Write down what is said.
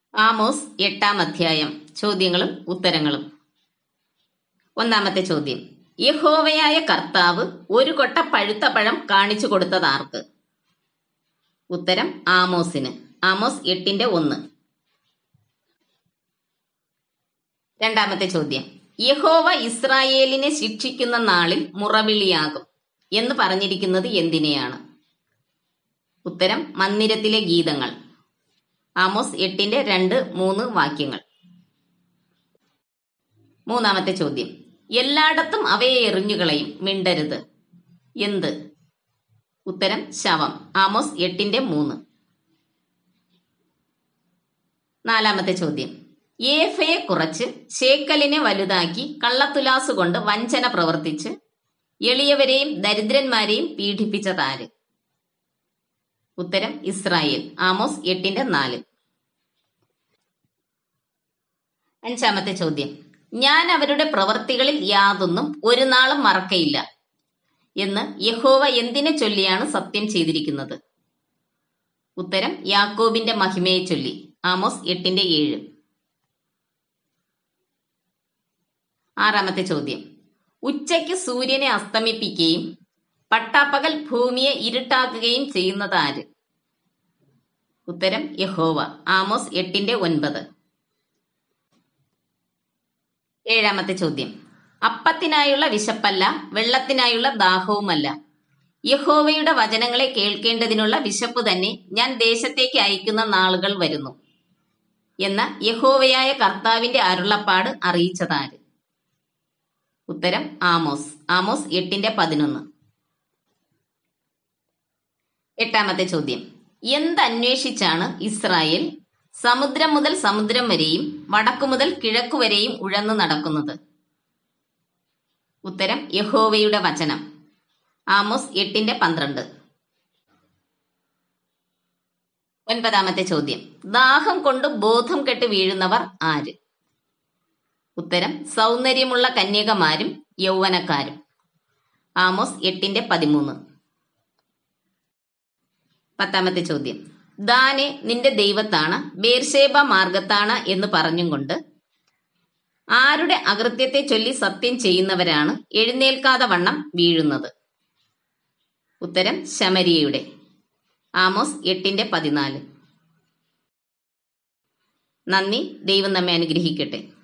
Amos എട്ടാം അധ്യായം ചോദ്യങ്ങളും ഉത്തരങ്ങളും ഒന്നാമത്തെ ചോദ്യം യഹോവയായ കർത്താവ് ഒരു കൊട്ട പഴുത്ത പഴം കാണിച്ചു കൊടുത്തത് ആർക്ക് ഉത്തരം ആമോസിന് ആമോസ് എട്ടിന്റെ ഒന്ന് രണ്ടാമത്തെ ചോദ്യം യഹോവ ഇസ്രായേലിനെ ശിക്ഷിക്കുന്ന നാളിൽ മുറവിളിയാകും എന്ന് പറഞ്ഞിരിക്കുന്നത് എന്തിനെയാണ് ഉത്തരം മന്ദിരത്തിലെ ഗീതങ്ങൾ ആമോസ് എട്ടിന്റെ രണ്ട് മൂന്ന് വാക്യങ്ങൾ മൂന്നാമത്തെ ചോദ്യം എല്ലായിടത്തും അവയെ എറിഞ്ഞുകളയും മിണ്ടരുത് എന്ത് ഉത്തരം ശവം ആമോസ് എട്ടിന്റെ മൂന്ന് നാലാമത്തെ ചോദ്യം ഏഫയെ കുറച്ച് ശേക്കലിനെ വലുതാക്കി കള്ളത്തുലാസ് കൊണ്ട് വഞ്ചന പ്രവർത്തിച്ച് എളിയവരെയും ദരിദ്രന്മാരെയും പീഡിപ്പിച്ചതാര് ഉത്തരം ഇസ്രായേൽ ആമോസ് എട്ടിന്റെ നാല് അഞ്ചാമത്തെ ചോദ്യം ഞാൻ അവരുടെ പ്രവർത്തികളിൽ യാതൊന്നും ഒരു നാളും മറക്കയില്ല എന്ന് യഹോവ എന്തിനെ ചൊല്ലിയാണ് സത്യം ചെയ്തിരിക്കുന്നത് ഉത്തരം യാക്കോബിന്റെ മഹിമയെ ചൊല്ലി ആമോസ് എട്ടിന്റെ ഏഴ് ആറാമത്തെ ചോദ്യം ഉച്ചയ്ക്ക് സൂര്യനെ അസ്തമിപ്പിക്കുകയും പട്ടാപ്പകൽ ഭൂമിയെ ഇരുട്ടാക്കുകയും ചെയ്യുന്നത് ആര് ഉത്തരം യഹോവ ആമോസ് എട്ടിന്റെ ഒൻപത് ഏഴാമത്തെ ചോദ്യം അപ്പത്തിനായുള്ള വിശപ്പല്ല വെള്ളത്തിനായുള്ള ദാഹവുമല്ല യഹോവയുടെ വചനങ്ങളെ കേൾക്കേണ്ടതിനുള്ള വിശപ്പ് തന്നെ ഞാൻ ദേശത്തേക്ക് അയക്കുന്ന നാളുകൾ വരുന്നു എന്ന യഹോവയായ കർത്താവിന്റെ അരുളപ്പാട് അറിയിച്ചതാര് ഉത്തരം ആമോസ് ആമോസ് എട്ടിന്റെ പതിനൊന്ന് എട്ടാമത്തെ ചോദ്യം എന്തന്വേഷിച്ചാണ് ഇസ്രായേൽ സമുദ്രം മുതൽ സമുദ്രം വരെയും വടക്കു മുതൽ കിഴക്കു വരെയും ഉഴന്നു നടക്കുന്നത് ഉത്തരം യഹോവയുടെ വചനം ആമോസ് എട്ടിന്റെ പന്ത്രണ്ട് ഒൻപതാമത്തെ ചോദ്യം ദാഹം കൊണ്ട് ബോധം കെട്ട് വീഴുന്നവർ ആര് ഉത്തരം സൗന്ദര്യമുള്ള കന്യകമാരും യൗവനക്കാരും ആമോസ് എട്ടിന്റെ പതിമൂന്ന് പത്താമത്തെ ചോദ്യം ദാനെ നിന്റെ ദൈവത്താണ് ബേർഷേബ മാർഗത്താണ് എന്ന് പറഞ്ഞും കൊണ്ട് ആരുടെ അകൃത്യത്തെ ചൊല്ലി സത്യം ചെയ്യുന്നവരാണ് എഴുന്നേൽക്കാതെ വണ്ണം വീഴുന്നത് ഉത്തരം ശമരിയയുടെ ആമോസ് എട്ടിന്റെ പതിനാല് നന്ദി ദൈവം നമ്മെ അനുഗ്രഹിക്കട്ടെ